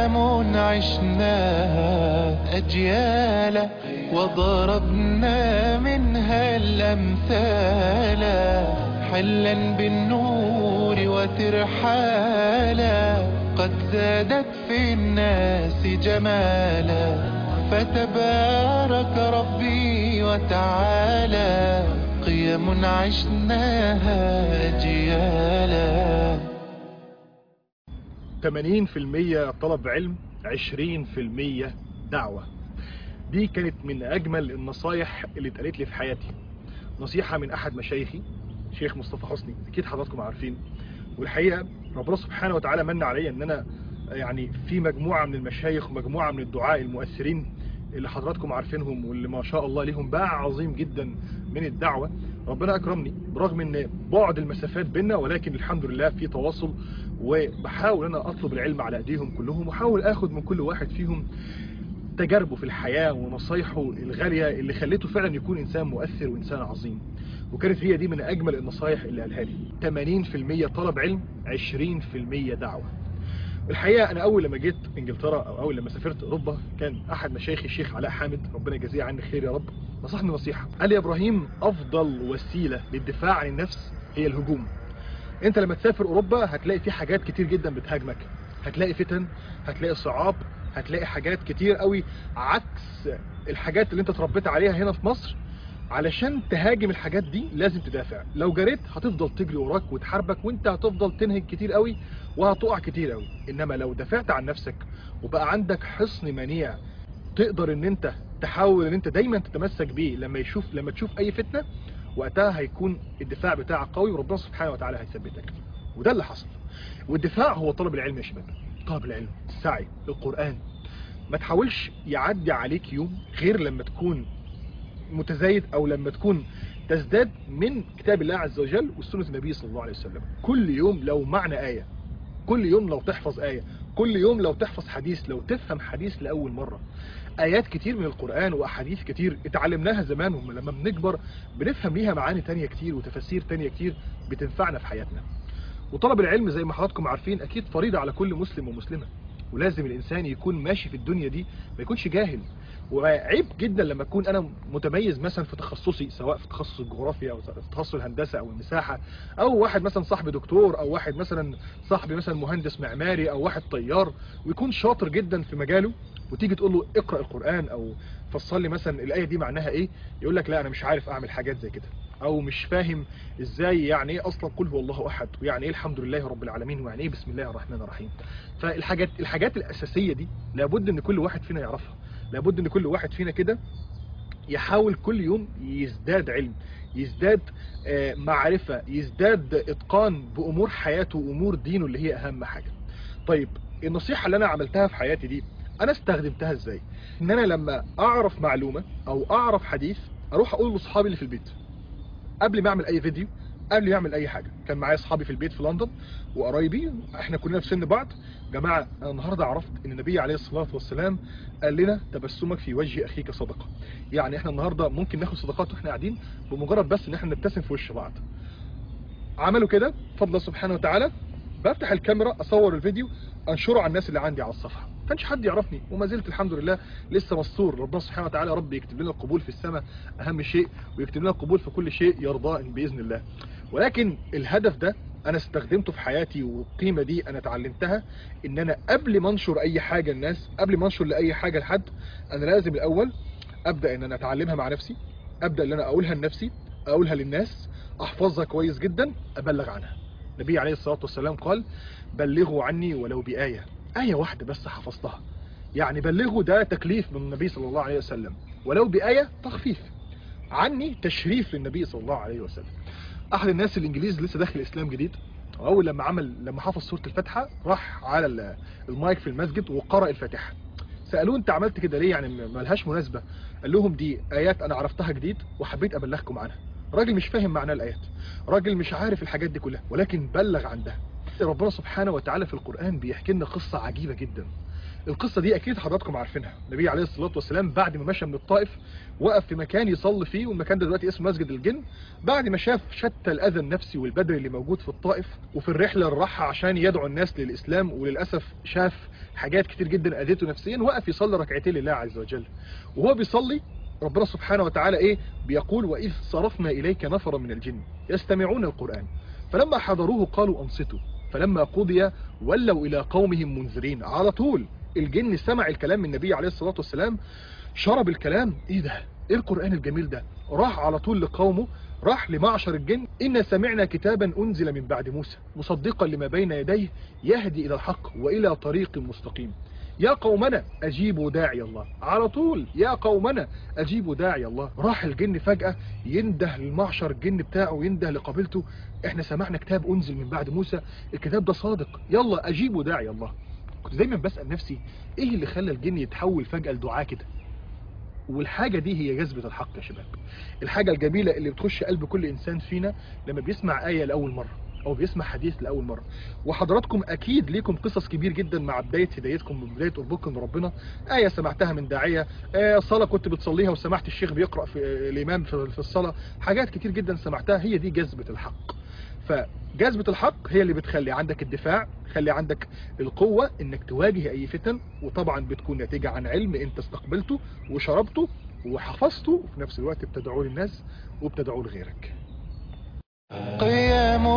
قيم عشناها أجيالا وضربنا منها الأمثال حلا بالنور وترحالا قد زادت في الناس جمالا فتبارك ربي وتعالى قيم عشناها أجيالا 80% طلب علم 20% دعوة دي كانت من أجمل النصايح اللي اتقالت لي في حياتي نصيحة من أحد مشايخي شيخ مصطفى حسني أكيد حضراتكم عارفين والحقيقة ربنا سبحانه وتعالى من عليا أن أنا يعني في مجموعة من المشايخ ومجموعة من الدعاء المؤثرين اللي حضراتكم عارفينهم واللي ما شاء الله ليهم باع عظيم جدا من الدعوة ربنا أكرمني برغم أن بعد المسافات بينا ولكن الحمد لله في تواصل وبحاول أنا أطلب العلم على أيديهم كلهم وحاول أخذ من كل واحد فيهم تجاربه في الحياة ونصايحه الغالية اللي خليته فعلا يكون إنسان مؤثر وإنسان عظيم وكانت هي دي من أجمل النصايح اللي قالها لي 80% طلب علم 20% دعوة الحقيقة أنا أول لما جيت إنجلترا أو أول لما سافرت أوروبا كان أحد مشايخي الشيخ علاء حامد ربنا يجازيه عني خير يا رب نصحني نصيحة قال لي يا إبراهيم أفضل وسيلة للدفاع عن النفس هي الهجوم أنت لما تسافر أوروبا هتلاقي في حاجات كتير جدا بتهاجمك هتلاقي فتن هتلاقي صعاب هتلاقي حاجات كتير قوي عكس الحاجات اللي انت اتربيت عليها هنا في مصر علشان تهاجم الحاجات دي لازم تدافع لو جريت هتفضل تجري وراك وتحاربك وانت هتفضل تنهج كتير قوي وهتقع كتير قوي انما لو دافعت عن نفسك وبقى عندك حصن منيع تقدر ان انت تحاول ان انت دايما تتمسك بيه لما يشوف لما تشوف اي فتنة وقتها هيكون الدفاع بتاعك قوي وربنا سبحانه وتعالى هيثبتك وده اللي حصل والدفاع هو طلب العلم يا شباب طلب العلم السعي القرآن ما تحاولش يعدي عليك يوم غير لما تكون متزايد او لما تكون تزداد من كتاب الله عز وجل وسنة النبي صلى الله عليه وسلم كل يوم لو معنى آية كل يوم لو تحفظ آية كل يوم لو تحفظ حديث لو تفهم حديث لأول مرة آيات كتير من القرآن وأحاديث كتير اتعلمناها زمان ولما بنكبر بنفهم ليها معاني تانية كتير وتفاسير تانية كتير بتنفعنا في حياتنا وطلب العلم زي ما حضراتكم عارفين أكيد فريضة على كل مسلم ومسلمة ولازم الإنسان يكون ماشي في الدنيا دي ما يكونش جاهل وعيب جدا لما اكون انا متميز مثلا في تخصصي سواء في تخصص الجغرافيا او في تخصص الهندسه او المساحه او واحد مثلا صاحبي دكتور او واحد مثلا صاحبي مثلا مهندس معماري او واحد طيار ويكون شاطر جدا في مجاله وتيجي تقول له اقرا القران او فصل لي مثلا الايه دي معناها ايه يقول لك لا انا مش عارف اعمل حاجات زي كده او مش فاهم ازاي يعني ايه اصلا قل هو الله احد ويعني ايه الحمد لله رب العالمين ويعني ايه بسم الله الرحمن الرحيم فالحاجات الحاجات الاساسيه دي لابد ان كل واحد فينا يعرفها لابد ان كل واحد فينا كده يحاول كل يوم يزداد علم يزداد معرفة يزداد اتقان بامور حياته وامور دينه اللي هي اهم حاجة طيب النصيحة اللي انا عملتها في حياتي دي انا استخدمتها ازاي ان انا لما اعرف معلومة او اعرف حديث اروح اقول لاصحابي اللي في البيت قبل ما اعمل اي فيديو قبل ما اعمل اي حاجة كان معايا اصحابي في البيت في لندن وقرايبي احنا كلنا في سن بعض جماعة انا النهاردة عرفت ان النبي عليه الصلاة والسلام قال لنا تبسمك في وجه اخيك صدقة يعني احنا النهاردة ممكن ناخد صدقات واحنا قاعدين بمجرد بس ان احنا نبتسم في وش بعض عملوا كده فضل سبحانه وتعالى بفتح الكاميرا اصور الفيديو انشره على الناس اللي عندي على الصفحة كانش حد يعرفني وما زلت الحمد لله لسه مستور ربنا سبحانه وتعالى رب يكتب لنا القبول في السماء اهم شيء ويكتب لنا القبول في كل شيء يرضاه باذن الله ولكن الهدف ده انا استخدمته في حياتي والقيمة دي انا اتعلمتها ان انا قبل ما انشر اي حاجة للناس قبل ما انشر لاي حاجة لحد انا لازم الاول ابدأ ان انا اتعلمها مع نفسي ابدأ ان انا اقولها لنفسي اقولها للناس احفظها كويس جدا ابلغ عنها النبي عليه الصلاة والسلام قال بلغوا عني ولو بآية آية واحدة بس حفظتها يعني بلغوا ده تكليف من النبي صلى الله عليه وسلم ولو بآية تخفيف عني تشريف للنبي صلى الله عليه وسلم احد الناس الانجليز لسه داخل الاسلام جديد واول لما عمل لما حفظ سوره الفاتحه راح على المايك في المسجد وقرأ الفاتحه سالوه انت عملت كده ليه يعني ما لهاش مناسبه قال لهم دي ايات انا عرفتها جديد وحبيت ابلغكم عنها راجل مش فاهم معنى الايات راجل مش عارف الحاجات دي كلها ولكن بلغ عن ده ربنا سبحانه وتعالى في القرآن بيحكي لنا قصة عجيبة جدا القصة دي أكيد حضراتكم عارفينها النبي عليه الصلاة والسلام بعد ما مشى من الطائف وقف في مكان يصلي فيه والمكان ده دلوقتي اسمه مسجد الجن بعد ما شاف شتى الأذى النفسي والبدني اللي موجود في الطائف وفي الرحلة اللي راحها عشان يدعو الناس للإسلام وللأسف شاف حاجات كتير جدا أذيته نفسيا وقف يصلي ركعتين لله عز وجل وهو بيصلي ربنا سبحانه وتعالى ايه بيقول وإذ صرفنا إليك نفرا من الجن يستمعون القرآن فلما حضروه قالوا أنصتوا فلما قضي ولوا إلى قومهم منذرين على طول الجن سمع الكلام من النبي عليه الصلاة والسلام شرب الكلام ايه ده ايه القرآن الجميل ده راح على طول لقومه راح لمعشر الجن إن سمعنا كتابا أنزل من بعد موسى مصدقا لما بين يديه يهدي إلى الحق وإلى طريق مستقيم يا قومنا أجيبوا داعي الله على طول يا قومنا أجيبوا داعي الله راح الجن فجأة ينده للمعشر الجن بتاعه ينده لقبيلته احنا سمعنا كتاب أنزل من بعد موسى الكتاب ده صادق يلا أجيبوا داعي الله كنت دايما بسأل نفسي ايه اللي خلى الجن يتحول فجأة لدعاء كده والحاجة دي هي جذبة الحق يا شباب الحاجة الجميلة اللي بتخش قلب كل إنسان فينا لما بيسمع آية لأول مرة أو بيسمع حديث لأول مرة وحضراتكم أكيد ليكم قصص كبير جدا مع بداية هدايتكم من بداية قربكم من ربنا آية سمعتها من داعية آية صلاة كنت بتصليها وسمعت الشيخ بيقرأ في الإمام في في الصلاة حاجات كتير جدا سمعتها هي دي جذبة الحق فجذبة الحق هي اللي بتخلي عندك الدفاع خلي عندك القوة انك تواجه اي فتن وطبعا بتكون نتيجة عن علم انت استقبلته وشربته وحفظته وفي نفس الوقت بتدعوه للناس وبتدعوه لغيرك قيام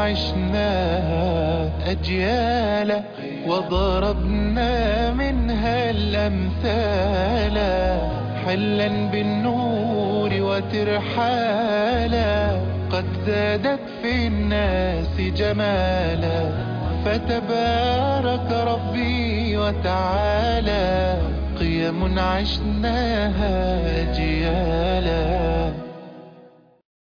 عشناها أجيالا وضربنا منها الأمثال حلا بالنور وترحالا قد زادت في الناس جمالا فتبارك ربي وتعالى قيم عشناها أجيالا